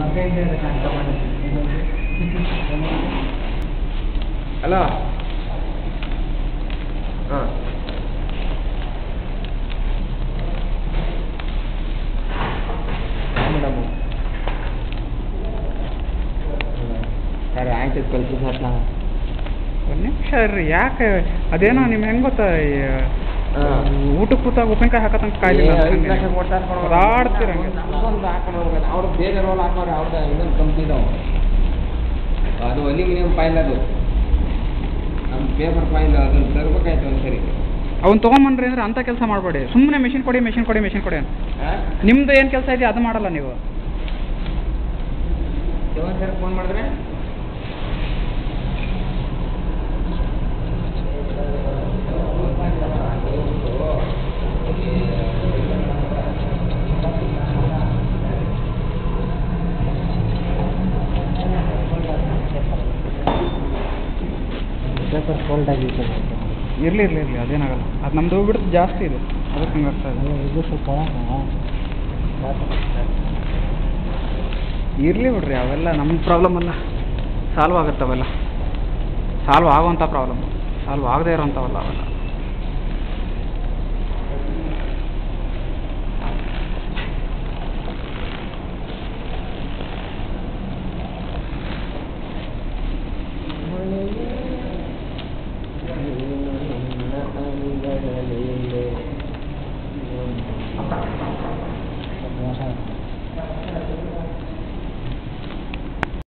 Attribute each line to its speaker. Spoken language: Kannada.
Speaker 1: ಹಲೋ ಹಾಂ ಮೇಡಮು ಸರ್ ಆಯ್ತು ಕಳಿಸಿ ಸರ್ ನಾ
Speaker 2: ಒಂದು ನಿಮಿಷ ಇರ್ರಿ ಯಾಕೆ ಅದೇನೋ ನಿಮ್ ಹೆಂಗ್ ಗೊತ್ತಾ ಈ,
Speaker 1: ಹಾಂ
Speaker 2: ಊಟಕ್ಕೆ ಕೂತಾಗ ಉಪ್ಪಿನಕಾಯಿ ಹಾಕತಂಕ ಕಾಯ್ಲಿಲ್ಲ ಓಡಾಡ್ತೀರ ಹಂಗೆ
Speaker 1: ಅವ್ರು ಬೇರೆ ರೋಲ್ ಹಾಕೋರು ಅವ್ರದ್ದು ಇನ್ನೊಂದು ಕಂಪ್ನಿ ಇದಾವೆ ಅದು ಅಲ್ಯೂಮಿನಿಯಂ ಪಾಯಿಲ್ ಅದು ನಮ್ಮ ಪೇಪರ್ ಪಾಯಿಲ್ ಅದನ್ನು ತರ್ಬೇಕಾಯ್ತು ಒಂದ್ಸರಿ
Speaker 2: ಅವ್ನು ತೊಗೊಂಬನ್ರಿ ಅಂದ್ರೆ ಅಂತ ಕೆಲಸ ಮಾಡಬೇಡಿ ಸುಮ್ಮನೆ ಮೆಷಿನ್ ಕೊಡಿ ಮೆಷಿನ್ ಕೊಡಿ ಮೆಷಿನ್ ಕೊಡಿ ಅಂತ ನಿಮ್ದು ಏನು ಕೆಲಸ ಇದೆಯಾ ಅದು ಮಾಡಲ್ಲ ನೀವು
Speaker 1: ಸರ್ ಫೋನ್ ಮಾಡಿದ್ರೆ ಪೇಪರ್ ಫೋಲ್ಡ್ ಆಗಿತ್ತು
Speaker 2: ಇರಲಿ ಇರಲಿ ಇರಲಿ ಅದೇನಾಗಲ್ಲ ಅದು ನಮ್ದು ಬಿಡ್ತು ಜಾಸ್ತಿ ಇದೆ ಅದಕ್ಕೆ ಹಂಗೆ ಆಗ್ತಾ ಇದೆ
Speaker 1: ಇದು ಸ್ವಲ್ಪ
Speaker 2: ಇರಲಿ ಬಿಡ್ರಿ ಅವೆಲ್ಲ ನಮ್ಮ ಪ್ರಾಬ್ಲಮ್ ಅಲ್ಲ ಸಾಲ್ವ್ ಆಗುತ್ತೆ ಅವೆಲ್ಲ ಸಾಲ್ವ್ ಆಗುವಂಥ ಪ್ರಾಬ್ಲಮ್ ಸಾಲ್ವ್ ಆಗದೇ ಇರೋಂಥವಲ್ಲ ಅವೆಲ್ಲ